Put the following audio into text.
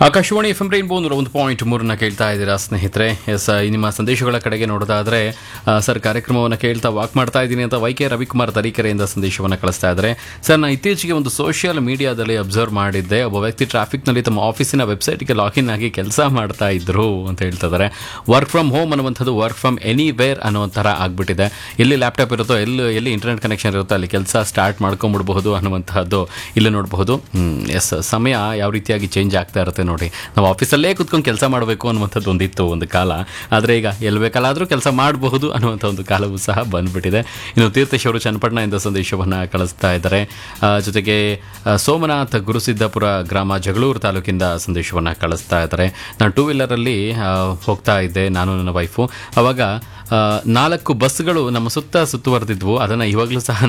Akashvani F M rainbow ನೂರ ಒಂದು point ಮೂರನ್ನ ಕೇಳ್ತಾ ಇದ್ದೀರಾ ಸ್ನೇಹಿತರೆ ಎಸ್ ನಿಮ್ಮ ಸಂದೇಶಗಳ ಕಡೆಗೆ ನೋಡೋದಾದ್ರೆ ಆ, ಸರ್ ಕಾರ್ಯಕ್ರಮವನ್ನು ಕೇಳ್ತಾ ವಾಕ್ ಮಾಡ್ತಾ ಇದ್ದೀನಿ ಅಂತ ವೈ ಕೆ ರವಿಕುಮಾರ್ ತರೀಕೆರೆಯಿಂದ ಸಂದೇಶವನ್ನು ಕಳಿಸ್ತಾ ಇದ್ದಾರೆ ಸರ್ ನಾನು ಇತ್ತೀಚೆಗೆ ಒಂದು ಸೋಷಿಯಲ್ ಮೀಡಿಯಾದಲ್ಲಿ ಅಬ್ಸರ್ವ್ ಮಾಡಿದ್ದೆ ಒಬ್ಬ ವ್ಯಕ್ತಿ ಟ್ರಾಫಿಕ್ನಲ್ಲಿ ತಮ್ಮ ಆಫೀಸಿನ ವೆಬ್ಸೈಟ್ಗೆ ಲಾಗಿನ್ ಆಗಿ ಕೆಲಸ ಮಾಡ್ತಾ ಇದ್ರು ಅಂತ ಹೇಳ್ತಾ ಇದ್ದಾರೆ ವರ್ಕ್ ಫ್ರಮ್ ಹೋಮ್ ಅನ್ನುವಂಥದ್ದು ವರ್ಕ್ ಫ್ರಮ್ ಎನಿವೇರ್ ಅನ್ನೋ ಥರ ಆಗ್ಬಿಟ್ಟಿದೆ ಎಲ್ಲಿ ಲ್ಯಾಪ್ಟಾಪ್ ಇರುತ್ತೋ ಎಲ್ಲಿ ಎಲ್ಲಿ ಇಂಟರ್ನೆಟ್ ಕನೆಕ್ಷನ್ ಇರುತ್ತೋ ಅಲ್ಲಿ ಕೆಲಸ ಸ್ಟಾರ್ಟ್ ಮಾಡ್ಕೊಂಬಿಡ್ಬಹುದು ಅನ್ನುವಂತಹದ್ದು ಇಲ್ಲಿ ನೋಡಬಹುದು ಎಸ್ ಸಮಯ ಯಾವ ರೀತಿಯಾಗಿ ಚೇಂಜ್ ಆಗ್ತಾ ಇರುತ್ತೆ ನೋಡಿ ನಾವು ಆಫೀಸಲ್ಲೇ ಕುತ್ಕೊಂಡು ಕೆಲಸ ಮಾಡಬೇಕು ಅನ್ನುವಂಥದ್ದು ಒಂದಿತ್ತು ಒಂದು ಕಾಲ ಆದರೆ ಈಗ ಎಲ್ಲಿ ಬೇಕಲ್ಲಾದರೂ ಕೆಲಸ ಮಾಡಬಹುದು ಅನ್ನುವಂಥ ಒಂದು ಕಾಲವೂ ಸಹ ಬಂದ್ಬಿಟ್ಟಿದೆ ಇನ್ನು ತೀರ್ಥೇಶ್ ಅವರು ಚನ್ನಪಟ್ಟಣದಿಂದ ಸಂದೇಶವನ್ನು ಕಳಿಸ್ತಾ ಇದ್ದಾರೆ ಆ, ಜೊತೆಗೆ ಆ, ಸೋಮನಾಥ್ ಗುರುಸಿದ್ದಾಪುರ ಗ್ರಾಮ ಜಗಳೂರು ತಾಲೂಕಿಂದ ಸಂದೇಶವನ್ನು ಕಳಿಸ್ತಾ ಇದ್ದಾರೆ ನಾನು ಟೂ ವೀಲರಲ್ಲಿ ಆ, ಹೋಗ್ತಾ ಇದ್ದೆ ನಾನು ನನ್ನ ವೈಫು ಅವಾಗ ಆ, ನಾಲ್ಕು ಬಸ್ಗಳು ನಮ್ಮ ಸುತ್ತ ಸುತ್ತುವರೆದಿದ್ವು ಅದನ್ನು ಇವಾಗಲೂ ಸಹ